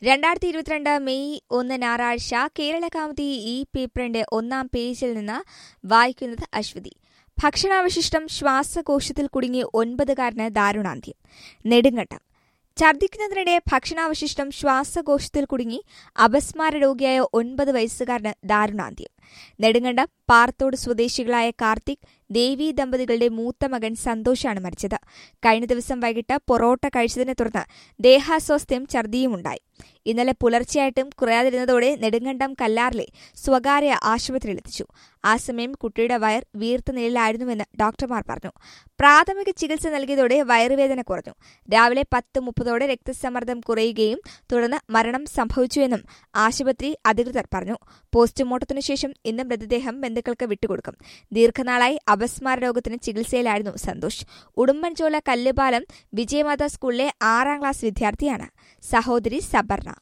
രണ്ടായിരത്തി ഇരുപത്തിരണ്ട് മെയ് ഒന്ന് ഞായറാഴ്ച കേരള കൗമുദി ഈ പേപ്പറിന്റെ ഒന്നാം പേജിൽ നിന്ന് വായിക്കുന്നത് അശ്വതി ഭക്ഷണാവശിഷ്ടം ശ്വാസകോശത്തിൽ കുടുങ്ങി ഒൻപതുകാരന് ദാരുണാന്ത്യം നെടുങ്കണ്ടം ഛർദ്ദിക്കുന്നതിനിടെ ഭക്ഷണാവശിഷ്ടം ശ്വാസകോശത്തിൽ കുടുങ്ങി അപസ്മാര രോഗിയായ ഒൻപത് വയസ്സുകാരന് ദാരുണാന്ത്യം നെടുങ്കണ്ടം പാർത്തോട് സ്വദേശികളായ കാർത്തിക് ദേവി ദമ്പതികളുടെ മൂത്ത മകൻ സന്തോഷാണ് മരിച്ചത് കഴിഞ്ഞ ദിവസം വൈകിട്ട് പൊറോട്ട കഴിച്ചതിനെ തുടർന്ന് ദേഹാസ്വാസ്ഥ്യം ഛർദിയുമുണ്ടായി ഇന്നലെ പുലർച്ചെയായിട്ടും കുറയാതിരുന്നതോടെ നെടുങ്കണ്ടം കല്ലാറിലെ സ്വകാര്യ ആശുപത്രിയിലെത്തിച്ചു ആ സമയം കുട്ടിയുടെ വയർ വീർത്ത നിലയിലായിരുന്നുവെന്ന് ഡോക്ടർമാർ പറഞ്ഞു പ്രാഥമിക ചികിത്സ നൽകിയതോടെ വയറുവേദന കുറഞ്ഞു രാവിലെ പത്ത് മുപ്പതോടെ രക്തസമ്മർദ്ദം കുറയുകയും തുടർന്ന് മരണം സംഭവിച്ചുവെന്നും ആശുപത്രി അധികൃതർ പറഞ്ഞു പോസ്റ്റ്മോർട്ടത്തിനു ശേഷം ഇന്ന് മൃതദേഹം ബന്ധുക്കൾക്ക് വിട്ടുകൊടുക്കും ദീർഘനാളായി അപസ്മാര രോഗത്തിന് ചികിത്സയിലായിരുന്നു സന്തോഷ് ഉടുമ്പൻചോല കല്ലുപാലം വിജയമാത സ്കൂളിലെ ആറാം ക്ലാസ് വിദ്യാർത്ഥിയാണ് സഹോദരി സബർണ